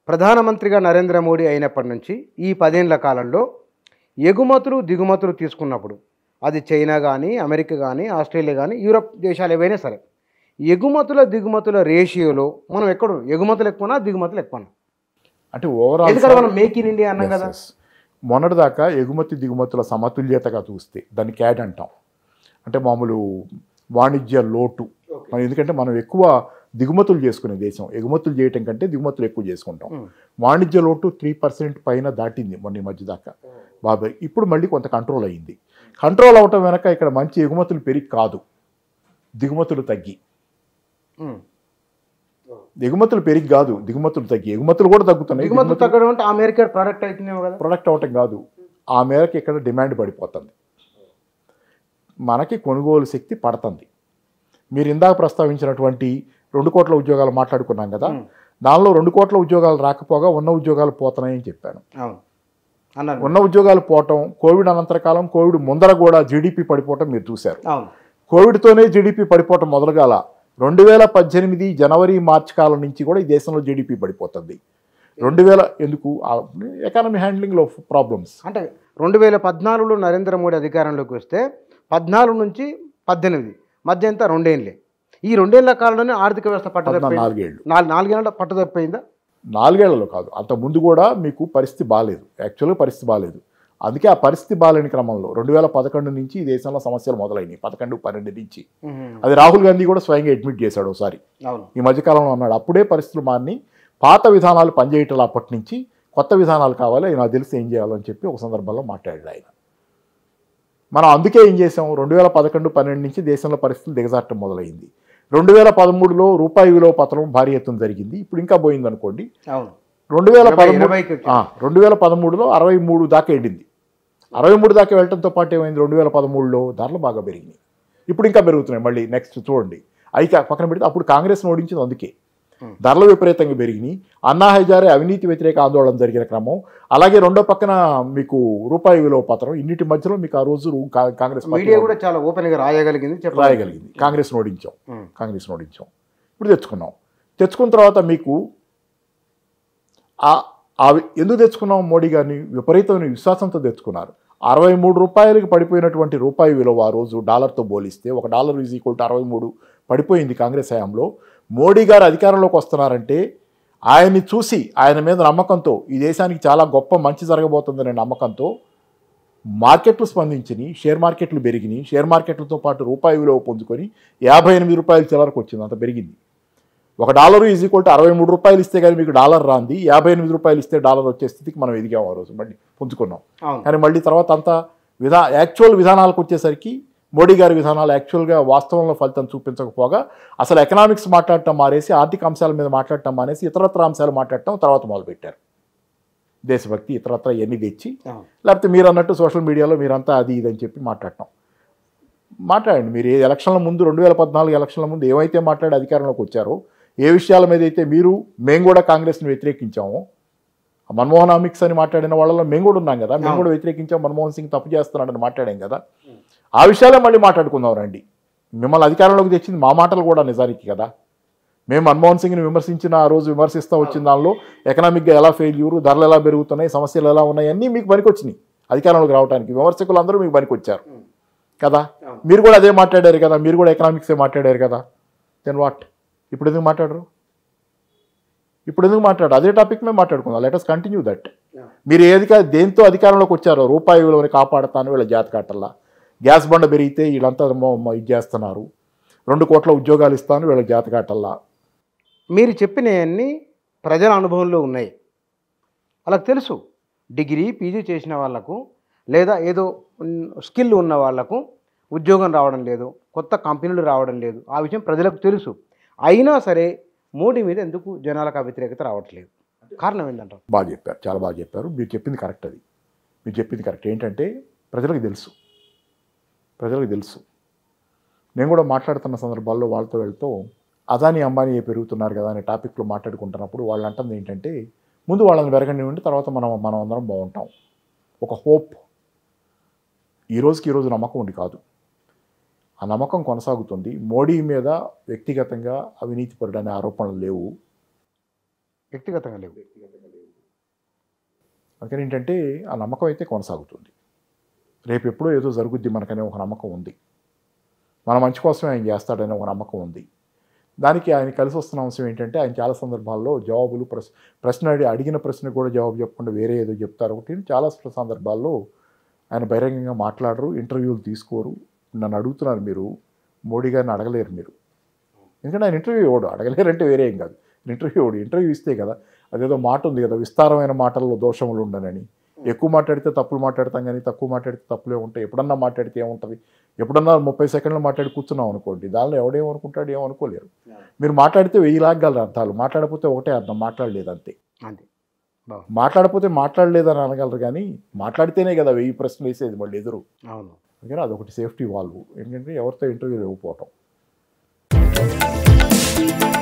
ప్రధానమంత్రిగా నరేంద్ర మోడీ అయినప్పటి నుంచి ఈ పదేళ్ల కాలంలో ఎగుమతులు దిగుమతులు తీసుకున్నప్పుడు అది చైనా కానీ అమెరికా కానీ ఆస్ట్రేలియా కానీ యూరప్ దేశాలు ఏవైనా సరే ఎగుమతుల దిగుమతుల రేషియోలో మనం ఎక్కడ ఎగుమతులు ఎక్కువనా దిగుమతులు ఎక్కువనా అంటే ఓవరాల్ ఎందుకంటే మనం మేక్ ఇన్ ఇండియా అన్నాం కదా మొన్నటిదాకా ఎగుమతి దిగుమతుల సమతుల్యతగా చూస్తే దాన్ని క్యాడ్ అంటాం అంటే మామూలు వాణిజ్య లోటు మనం ఎందుకంటే మనం ఎక్కువ దిగుమతులు చేసుకునే దేశం ఎగుమతులు చేయటం కంటే దిగుమతులు ఎక్కువ చేసుకుంటాం Hmm. వాణిజ్య లోటు త్రీ పర్సెంట్ పైన దాటింది మొన్న ఈ మధ్య దాకా బాబాయ్ ఇప్పుడు మళ్ళీ కొంత కంట్రోల్ అయ్యింది కంట్రోల్ అవటం వెనక ఇక్కడ మంచి ఎగుమతులు పెరిగి కాదు దిగుమతులు తగ్గి ఉమ్. ఎగుమతులు పెరిగి కాదు దిగుమతులు తగ్గి ఎగుమతులు కూడా తగ్గుతున్నాయి దిగుమతులు తగ్గడం అంటే అమెరికా ప్రోడక్ట్ అవుతున్నాయి కదా ప్రొడక్ట్ అవటం కాదు ఆ మేరకు ఇక్కడ డిమాండ్ పడిపోతుంది మనకి కొనుగోలు శక్తి పడుతుంది మీరు ఇందాక ప్రస్తావించినటువంటి రెండు కోట్ల ఉద్యోగాలు మాట్లాడుకున్నాం కదా ఉమ్. దానిలో రెండు కోట్ల ఉద్యోగాలు రాకపోగా ఉన్న ఉద్యోగాలు పోతున్నాయని చెప్పాను అవును అన్నారు ఉన్న ఉద్యోగాలు పోవటం కోవిడ్ అనంతర కాలం కోవిడ్ ముందర కూడా జీడిపి పడిపోవటం మీరు చూశారు అవును కోవిడ్తోనే జీడిపి పడిపోవటం మొదలుగాల రెండు వేల పద్దెనిమిది జనవరి మార్చి కాలం నుంచి కూడా ఈ దేశంలో జీడిపి పడిపోతుంది రెండు వేల ఎందుకు ఎకానమీ హ్యాండ్లింగ్లో ప్రాబ్లమ్స్ అంటే రెండు వేల పద్నాలుగులో నరేంద్ర మోడీ అధికారంలోకి వస్తే పద్నాలుగు నుంచి పద్దెనిమిది మధ్య ఎంత రెండేళ్ళే ఈ రెండేళ్ల కాలంలోనే ఆర్థిక వ్యవస్థ పట్టుదప్పింది నాలుగేళ్లు నాలుగు నాలుగేళ్ళ పట్టుదప్పిందా నాలుగేళ్లలో కాదు అంత ముందు కూడా మీకు పరిస్థితి బాగాలేదు యాక్చువల్గా పరిస్థితి బాగాలేదు అందుకే ఆ పరిస్థితి బాగాలేని క్రమంలో రెండు వేల పదకొండు నుంచి ఈ దేశంలో సమస్యలు మొదలైనవి పదకొండు పన్నెండు నుంచి అది రాహుల్ గాంధీ కూడా స్వయంగా అడ్మిట్ చేశాడు ఒకసారి అవును ఈ మధ్యకాలంలో అన్నాడు అప్పుడే పరిస్థితులు మారిని పాత విధానాలు పనిచేయటం అప్పటి నుంచి కొత్త విధానాలు కావాలి అవి నాకు తెలిసి ఏం చేయాలని చెప్పి ఒక సందర్భంలో మాట్లాడాడు ఆయన మనం అందుకే ఏం చేసాం రెండు వేల పదకొండు పన్నెండు నుంచి దేశంలో పరిస్థితులు దిగజారటం మొదలైంది రెండు వేల పదమూడులో రూపాయి విలువ పత్రం భారీ ఎత్తున జరిగింది ఇప్పుడు ఇంకా పోయింది అనుకోండి అవును రెండు వేల ఇరవై- పదమూడు ఇరవైకి వచ్చింది. ఆ, రెండు వేల పదమూడులో అరవై మూడు దాకా వెళ్ళింది అరవై మూడు దాకా వెళ్ళడంతో పాటు ఏమైంది రెండు వేల పదమూడులో ధరలు బాగా పెరిగినాయి ఇప్పుడు ఇంకా పెరుగుతున్నాయి మళ్ళీ నెక్స్ట్ చూడండి అయితే పక్కన పెడితే అప్పుడు కాంగ్రెస్ ఓడించింది అందుకే Hmm. ధరలు విపరీతంగా పెరిగినాయి అన్నా హజారే అవినీతి వ్యతిరేక ఆందోళన జరిగిన క్రమం అలాగే రెండో పక్కన మీకు రూపాయి విలువ పత్రం ఇన్నిటి మధ్యలో మీకు ఆ రోజు కా- కాంగ్రెస్ పార్టీ మీడియా కూడా చాలా ఓపెన్ గా రాయగలిగింది చెప్పాలి రాయగలిగింది కాంగ్రెస్ ఓడించాం ఉమ్. కాంగ్రెస్ ఓడించాం ఇప్పుడు తెచ్చుకున్నాం తెచ్చుకున్న తర్వాత మీకు ఆ- ఆ ఎందుకు తెచ్చుకున్నాం మోడీ గారిని విపరీతమైన విశ్వాసంతో తెచ్చుకున్నారు అరవై మూడు రూపాయలకి పడిపోయినటువంటి రూపాయి విలువ ఆ రోజు డాలర్తో పోలిస్తే ఒక డాలర్ ఈజ్ ఈక్వల్ టు అరవై మూడు పడిపోయింది కాంగ్రెస్ హయాంలో మోడీ గారు అధికారంలోకి వస్తున్నారంటే ఆయన్ని చూసి ఆయన మీద నమ్మకంతో ఈ దేశానికి చాలా గొప్ప మంచి జరగబోతుందనే నమ్మకంతో మార్కెట్లు స్పందించినాయి షేర్ మార్కెట్లు పెరిగినాయి షేర్ మార్కెట్లతో పాటు రూపాయి విలువ పొందుకొని యాభై ఎనిమిది రూపాయల చిల్లరకు వచ్చింది అంత పెరిగింది ఒక డాలర్ ఈజ్ ఈక్వల్ టు అరవై మూడు రూపాయలు ఇస్తే కానీ మీకు డాలర్ రాంది యాభై ఎనిమిది రూపాయలు ఇస్తే డాలర్ వచ్చే స్థితికి మనం ఎదిగాం ఆ రోజు మళ్ళీ పుంజుకున్నాం అవును కానీ మళ్ళీ తర్వాత అంతా విధా యాక్చువల్ విధానాలకు వచ్చేసరికి మోడీ గారి విధానాలు యాక్చువల్గా వాస్తవంలో ఫలితం చూపించకపోగా అసలు ఎకనామిక్స్ మాట్లాడటం మానేసి ఆర్థిక అంశాల మీద మాట్లాడటం మానేసి ఇతరత్ర అంశాలు మాట్లాడటం తర్వాత మొదలుపెట్టారు దేశభక్తి ఇతరత్ర ఎన్ని తెచ్చి అవును లేకపోతే మీరు అన్నట్టు సోషల్ మీడియాలో మీరంతా అది ఇది అని చెప్పి మాట్లాడటం మాట్లాడండి మీరు ఏ ఎలక్షన్ల ముందు రెండు వేల పద్నాలుగు ఎలక్షన్ల ముందు ఏమైతే మాట్లాడి అధికారంలోకి వచ్చారో ఏ విషయాల మీద అయితే మీరు మేము కూడా కాంగ్రెస్ని వ్యతిరేకించామో ఆ మన్మోహన్ అమిక్స్ అని మాట్లాడిన వాళ్ళలో మేము కూడా ఉన్నాం కదా మేము కూడా వ్యతిరేకించాం మన్మోహన్ సింగ్ తప్పు చేస్తున్నాడని మాట్లాడాం కదా ఆ విషయాలే మళ్ళీ మాట్లాడుకుందాం రండి మిమ్మల్ని అధికారంలోకి తెచ్చింది మా మాటలు కూడా నిజానికి కదా మేము మన్మోహన్ సింగ్ని విమర్శించిన ఆ రోజు విమర్శిస్తూ వచ్చిన దానిలో ఎకనామిక్గా ఎలా ఫెయిల్యూర్ ధరలు ఎలా పెరుగుతున్నాయి సమస్యలు ఎలా ఉన్నాయి అన్నీ మీకు పనికొచ్చినాయి అధికారంలోకి రావడానికి విమర్శకులు అందరూ మీకు పనికొచ్చారు కదా మీరు కూడా అదే మాట్లాడారు కదా మీరు కూడా ఎకనామిక్సే మాట్లాడారు కదా దెన్ వాట్ ఇప్పుడు ఎందుకు మాట్లాడరు ఇప్పుడు ఎందుకు మాట్లాడరు అదే టాపిక్ మేము మాట్లాడుకుందాం లెటస్ కంటిన్యూ దట్ మీరు ఏది దేంతో అధికారంలోకి వచ్చారో రూపాయి విలువని కాపాడుతాను వీళ్ళ జాతకాటల్లా గ్యాస్ బండ పెరిగితే వీళ్ళంతా మొ- మొ- ఇది చేస్తున్నారు రెండు కోట్ల ఉద్యోగాలు ఇస్తాను వీళ్ళ జాతకాటల్లా మీరు చెప్పినవన్నీ ప్రజల అనుభవంలో ఉన్నాయి వాళ్ళకి తెలుసు డిగ్రీ పీజీ చేసిన వాళ్ళకు లేదా ఏదో స్కిల్ ఉన్న వాళ్ళకు ఉద్యోగం రావడం లేదు కొత్త కంపెనీలు రావడం లేదు ఆ విషయం ప్రజలకు తెలుసు అయినా సరే మోడీ మీద ఎందుకు జనాలకు ఆ వ్యతిరేకత రావట్లేదు కారణం ఏంటంటారు బాగా చెప్పారు చాలా బాగా చెప్పారు మీరు చెప్పింది కరెక్ట్ అది మీరు చెప్పింది కరెక్ట్ ఏంటంటే ప్రజలకు తెలుసు ప్రజలకు తెలుసు నేను కూడా మాట్లాడుతున్న సందర్భాల్లో వాళ్ళతో వెళ్తూ అదాని అంబానీ పెరుగుతున్నారు కదా అనే టాపిక్లో మాట్లాడుకుంటున్నప్పుడు వాళ్ళు అంటుంది ఏంటంటే ముందు వాళ్ళని వెరగనివ్వండి తర్వాత మనం మనం అందరం బాగుంటాం ఒక హోప్ ఈ రోజుకి ఈరోజు నమ్మకం ఉండి కాదు ఆ నమ్మకం కొనసాగుతుంది మోడీ మీద వ్యక్తిగతంగా అవినీతిపరుడు అనే ఆరోపణలు లేవు వ్యక్తిగతంగా లేవు అందుకని ఏంటంటే ఆ నమ్మకం అయితే కొనసాగుతుంది రేపు ఎప్పుడో ఏదో జరుగుద్ది మనకనే ఒక నమ్మకం ఉంది మన మంచి కోసమే ఆయన చేస్తాడనే ఒక నమ్మకం ఉంది దానికి ఆయన కలిసి వస్తున్న అంశం ఏంటంటే ఆయన చాలా సందర్భాల్లో జవాబులు ప్రశ్న ప్రశ్న అడి అడిగిన ప్రశ్న కూడా జవాబు చెప్పకుండా వేరే ఏదో చెప్తారు ఒకటి చాలా సందర్భాల్లో ఆయన బహిరంగంగా మాట్లాడరు ఇంటర్వ్యూలు తీసుకోరు నన్ను అడుగుతున్నారు మీరు మోడీ గారిని అడగలేరు మీరు ఎందుకంటే ఆయన ఇంటర్వ్యూ ఇవ్వడు అడగలేరంటే వేరే ఏం కాదు ఇంటర్వ్యూ ఇవ్వడు ఇంటర్వ్యూ ఇస్తే కదా అదేదో మాట ఉంది కదా విస్తారమైన మాటల్లో దోషములు ఉండనని ఎక్కువ మాట్లాడితే తప్పులు మాట్లాడతాం కానీ తక్కువ మాట్లాడితే తప్పులే ఉంటాయి ఎప్పుడన్నా మాట్లాడితే ఏముంటుంది ఎప్పుడన్నా ముప్పై సెకండ్లు మాట్లాడి కూర్చున్నాం అనుకోండి దానిలో ఎవడేమనుకుంటాడు ఏమనుకోలేరు మీరు మాట్లాడితే వెయ్యి లాగలరు అర్థాలు మాట్లాడకపోతే ఒకటే అర్థం మాట్లాడలేదు అంతే అంతే బాగుంది మాట్లాడకపోతే మాట్లాడలేదని అనగలరు కానీ మాట్లాడితేనే కదా వెయ్యి ప్రశ్నలు వేసేది మళ్ళీ ఎదురు అవును అందుకని అదొకటి సేఫ్టీ వాల్వ్ ఏంటంటే ఎవరితో ఇంటర్వ్యూలు ఇవ్వకపోవటం